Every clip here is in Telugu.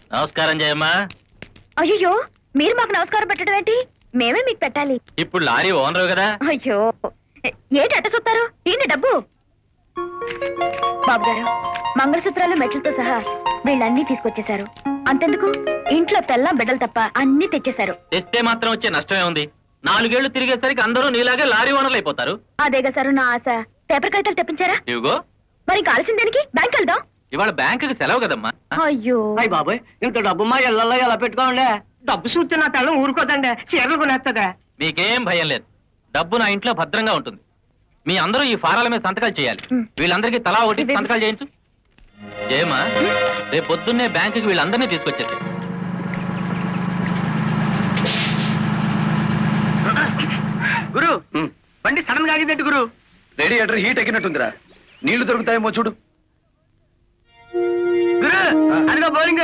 నమస్కారం జయమ్మా అయ్యో మీరు మాకు నమస్కారం పెట్టడం ఏంటి మేమే మీకు పెట్టాలి ఇప్పుడు లారీ ఓనరు కదా అయ్యో ఏంటి అట్ట చూస్తారు ఏంటి డబ్బు బాబు గారు మంగళసూత్రాలు మెట్లతో సహా వీళ్ళన్నీ తీసుకొచ్చేశారు అంతెందుకు ఇంట్లో తెల్లం బిడ్డలు తప్ప అన్ని తెచ్చేశారు తెస్తే మాత్రం వచ్చే నష్టమే ఉంది నాలుగేళ్లు తిరిగేసరికి అందరూ నీలాగే లారీ ఓనర్లు అయిపోతారు అదేగా సారు నా ఆశ పేపర్ కాగితాలు తెప్పించారా ఇవిగో మరి కాల్సిన దానికి బ్యాంక్ వెళ్దాం ఇవాళ బ్యాంకుకి సెలవు కదమ్మా అయ్యో అయ్య బాబాయ్ ఇంత డబ్బు మా ఇళ్ళల్లో ఎలా పెట్టుకోండి డబ్బు చూస్తే నా తల్లం ఊరుకోదండి చీరలు కొనేస్తుందా మీకేం భయం లేదు డబ్బు నా ఇంట్లో భద్రంగా ఉంటుంది మీ అందరూ ఈ ఫారాల మీద సంతకాలు చేయాలి మ్. వీళ్ళందరికీ తలా ఒకటి సంతకాలు చేయించు జయమ్మా రేపు పొద్దున్నే బ్యాంకుకి వీళ్ళందరినీ తీసుకొచ్చేసి గురు బండి సడన్ గా ఆగిందండి గురు రేడియేటర్ హీట్ ఎక్కినట్టుందిరా నీళ్లు దొరుకుతాయేమో చూడు గురు అదిగో బోరింగ్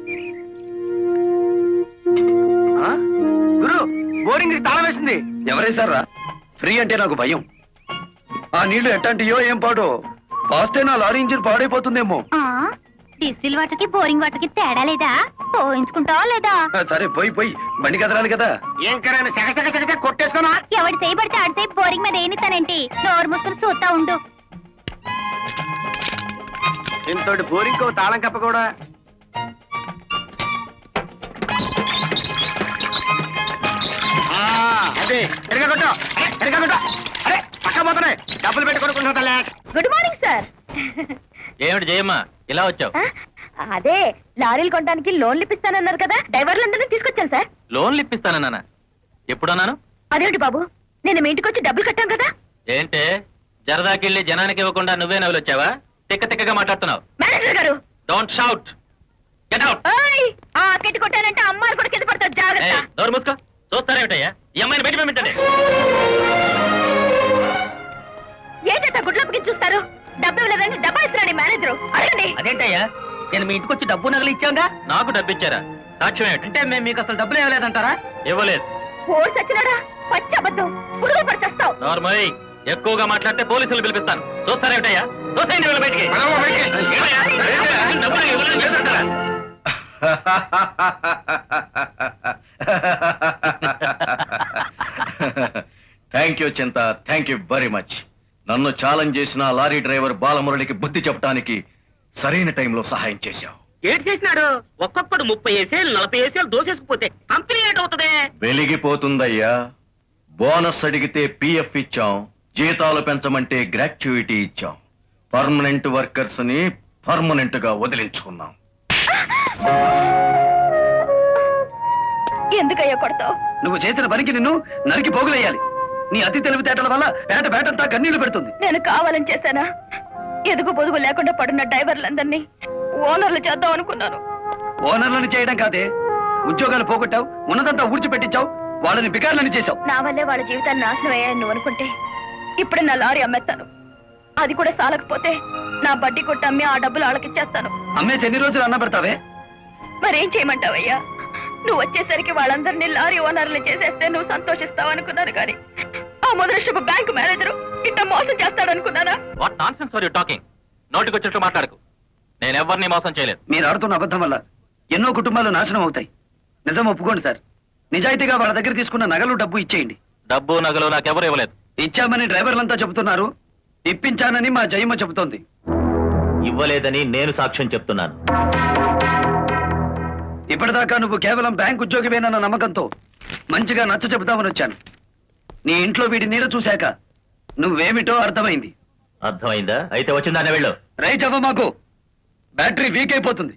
ఆ? గురు బోరింగ్ తాళం వేసింది ఎవరేశారా ఫ్రీ అంటే నాకు భయం ఆ నీళ్లు ఎట్టంటియో ఏం పాడో పాస్తే నా లారీ ఇంజిన్ పాడైపోతుందేమో డిస్టిల్ వాటర్ కి బోరింగ్ వాటర్ కి తేడా లేదా పోయించుకుంటావా లేదా ఆ, సరే పోయి పోయి బండి కదరాలి కదా ఏం కరాను సగ సగ సగ సగ కొట్టేసుకోనా ఎవడి చేయబడితే ఆడి చేయి బోరింగ్ మీద ఏనిస్తానంటే నోరు ముసుకుని చూస్తా ఉండు ఇంతోటి బోరింగ్ తాళం కప్ప కూడా ఆ, అదే ఎరగా కొట్టు అరే, ఎరగా కొట్టు అరే పక్క పోతున్నాయి డబ్బులు పెట్టి కొనుక్కుంటా గుడ్ మార్నింగ్ సార్ ఏమిటి జయమ్మా ఇలా వచ్చావు అదే లారీలు కొనడానికి లోన్లు ఇప్పిస్తానన్నారు కదా డ్రైవర్లందరినీ తీసుకొచ్చాను సార్ లోన్లు ఇప్పిస్తానన్నానా ఎప్పుడన్నాను అదేంటి బాబు నేను మీ ఇంటికి వచ్చి డబ్బులు కట్టాను కదా ఏంటే జరదాకెళ్ళి జనానికి ఇవ్వకుండా నువ్వే నవ్వులు వచ్చావా తిక్క తిక్కగా మాట్లాడుతున్నావు మేనేజర్ గారు డోంట్ షౌట్ గెట్ అవుట్ ఓయ్ ఆ కెట్టి కొట్టానంటే అమ్మాయిలు కూడా కింద పడతారు జాగ్రత్త డోర్ మూసుకో చూస్తారేమిటయ్యా ఈ అమ్మాయిని బయట పంపించండి ఏంటంటే గుడ్లప్పకి చూస్తారు డబ్బు ఇవ్వలేదని డబ్బా ఇస్తున్నాడు ఈ మేనేజరు అడగండి అదేంటయ్యా నేను మీ ఇంటికి వచ్చి డబ్బు నగలు ఇచ్చాగా నాకు డబ్బిచ్చారా సాక్ష్యం ఏమిటి అంటే మేము మీకు అసలు డబ్బులు ఇవ్వలేదంటారా ఇవ్వలేదు ఓడి సచ్చినాడా పచ్చి అబద్ధం పురుగు పడిచేస్తావు నార్మల్ ఎక్కువగా మాట్లాడితే పోలీసులు పిలిపిస్తాను చూస్తారేమిటయ్యా చూసేయండి వీళ్ళ బయటికి ఏమయ్యా? డబ్బులు ఇవ్వలేదు చేస్తుంటారా? Thank you Chinta thank you very much నన్ను ఛాలెంజ్ చేసిన ఆ లారీ డ్రైవర్ బాలమురళికి బుద్ధి చెప్పడానికి సరైన టైంలో సహాయం చేశావు ఏడు చేసినాడు ఒక్కొక్కడు ముప్పై ఏసేలు నలభై ఏసేలు దోసేసుకుపోతే కంపెనీ ఏటవుతుంది వెలిగిపోతుందయ్యా బోనస్ అడిగితే పిఎఫ్ ఇచ్చాం జీతాలు పెంచమంటే గ్రాట్యుయిటీ ఇచ్చాం పర్మనెంట్ వర్కర్స్ ని పర్మనెంట్ గా వదిలించుకున్నాం ఎందుకయ్యా కొడతావు నువ్వు చేసిన పనికి నిన్ను నరికి పోగులేయాలి నీ అతి తెలివితేటల వల్ల పేట పేటంతా కన్నీళ్లు పెడుతుంది నేను కావాలని చేశానా ఎదుగు పొదుగు లేకుండా పడున్న డ్రైవర్లందరినీ ఓనర్లు చేద్దాం అనుకున్నాను ఓనర్లను చేయడం కాదే ఉద్యోగాలు పోగొట్టావు ఉన్నదంతా ఊడ్చిపెట్టించావు వాళ్ళని బికార్లని చేశావు నా వల్లే వాళ్ళ జీవితాన్ని నాశనం అయ్యాయని నువ్వు అనుకుంటే ఇప్పుడు నా లారీ అమ్మేస్తాను అది కూడా సాలకపోతే నా బడ్డీ కొట్టి అమ్మి ఆ డబ్బులు వాళ్ళకిచ్చేస్తాను అమ్మేసి ఎన్ని రోజులు అన్న పెడతావే మరేం చేయమంటావయ్యా నువ్వు వచ్చేసరికి వాళ్ళందరినీ లారీ ఓనర్లు చేసేస్తే నువ్వు సంతోషిస్తావు అనుకున్నాను కానీ ఆ ముదృష్టపు బ్యాంకు మేనేజరు ఇంత మోసం చేస్తాడు అనుకున్నానా what nonsense are you talking నోటికి వచ్చినట్టు మాట్లాడకు నేను ఎవరిని మోసం చేయలేదు మీరు ఆడుతున్న అబద్ధం వల్ల ఎన్నో కుటుంబాలు నాశనం అవుతాయి నిజం ఒప్పుకోండి సార్ నిజాయితీగా వాళ్ళ దగ్గర తీసుకున్న నగలు డబ్బు ఇచ్చేయండి డబ్బు నగలు నాకెవరు ఇవ్వలేదు ఇచ్చామని డ్రైవర్లంతా చెబుతున్నారు ఇప్పించానని మా జయమ్మ చెబుతోంది ఇవ్వలేదని నేను సాక్ష్యం చెప్తున్నాను ఇప్పటిదాకా నువ్వు కేవలం బ్యాంక్ ఉద్యోగివేనన్న నమ్మకంతో మంచిగా నచ్చ చెబుతామని వచ్చాను నీ ఇంట్లో వీడి నీడ చూశాక నువ్వేమిటో అర్థమైంది అర్థమైందా అయితే వచ్చిందానే వెళ్ళు రైట్ అవ్వ మాకు బ్యాటరీ వీక్ అయిపోతుంది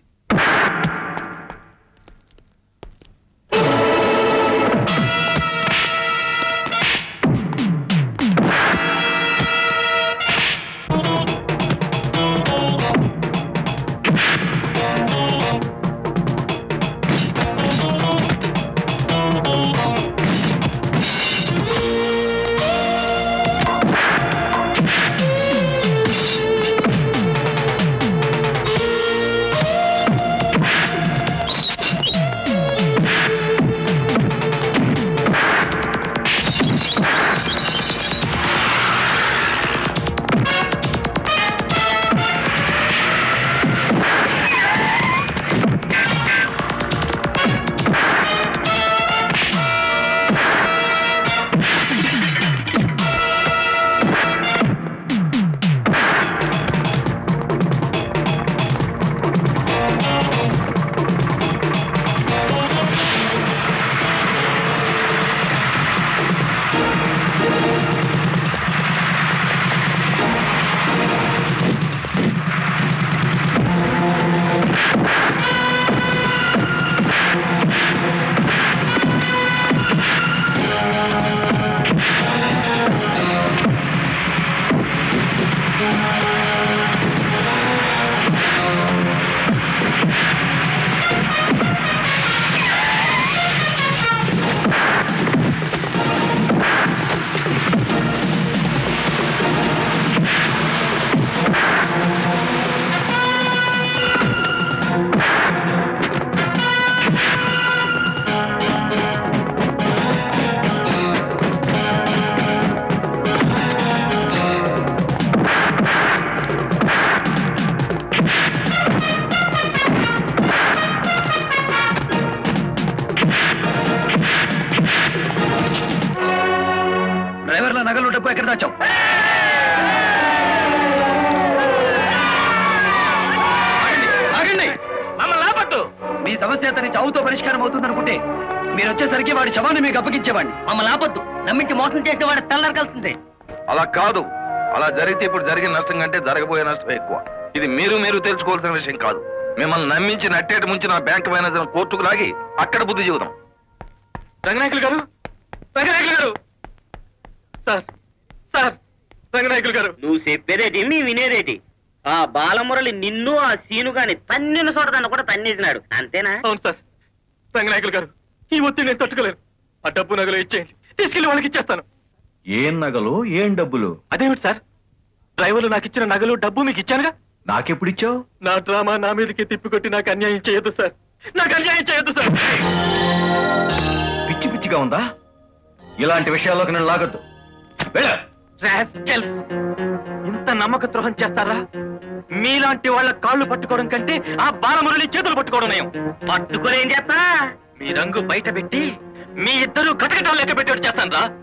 సమస్య అతని చావుతో పరిష్కారం అవుతుందనుకుంటే మీరు వచ్చేసరికి వాడి శవాన్ని మీకు అప్పగించేవాడిని మమ్మల్ని ఆపొద్దు నమ్మించి మోసం చేసిన వాడు తెల్లారకాల్సిందే అలా కాదు అలా జరిగితే ఇప్పుడు జరిగిన నష్టం కంటే జరగబోయే నష్టం ఎక్కువ ఇది మీరు మీరు తెలుసుకోవాల్సిన విషయం కాదు మిమ్మల్ని నమ్మించి నట్టేట ముంచి నా బ్యాంక్ మేనేజర్ కోర్టుకు లాగి అక్కడ బుద్ధి చెబుదాం రంగనాయకులు గారు రంగనాయకులు గారు సార్ సార్ రంగనాయకులు గారు నువ్వు చెప్పేదేటి మీ వినేదేటి ఆ బాలమురళి నిన్ను ఆ సీను గాని తన్నిన చోటదాన్ని కూడా తన్నేసినాడు అంతేనా అవును సార్ రంగనాయకులు గారు ఈ ఒత్తిడి నేను తట్టుకోలేను ఆ డబ్బు నగలు ఇచ్చేయండి తీసుకెళ్లి వాళ్ళకి ఇచ్చేస్తాను ఏం నగలు ఏం డబ్బులు అదేమిటి సార్ డ్రైవర్లు నాకు ఇచ్చిన నగలు డబ్బు మీకు ఇచ్చానుగా నాకెప్పుడిచ్చావు నా డ్రామా నా మీదకి తిప్పికొట్టి నాకు అన్యాయం చేయొద్దు సార్ నాకు అన్యాయం చేయొద్దు సార్ పిచ్చి పిచ్చిగా ఉందా ఇలాంటి విషయాల్లోకి నేను లాగద్దు వెళ్ళ Rascals! ఇంత నమ్మక ద్రోహం చేస్తారా మీలాంటి వాళ్ళ కాళ్ళు పట్టుకోవడం కంటే ఆ బాలమురళి చేతులు పట్టుకోవడం నయం పట్టుకొని ఏం చేస్తా మీ రంగు బయట పెట్టి మీ ఇద్దరు కటకటాలు లెక్క పెట్టేట్టు చేస్తాను రా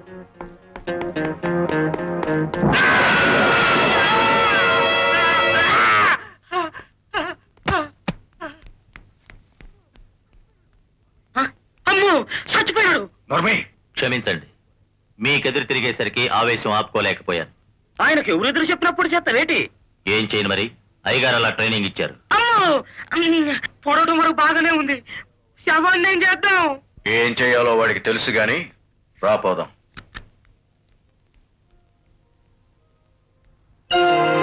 అమ్ము చచ్చిపోయాడు నర్మి క్షమించండి మీకెదురు తిరిగేసరికి ఆవేశం ఆపుకోలేకపోయాను ఆయనకు ఎవరు ఎదురు చెప్పినప్పుడు చేస్తావేటి ఏం చేయను మరి అయ్యగారు అలా ట్రైనింగ్ ఇచ్చారు అమ్ము పొడవడం వరకు బాగానే ఉంది శవాన్ని ఏం చేద్దాం ఏం చేయాలో వాడికి తెలుసు గాని రాపోదాం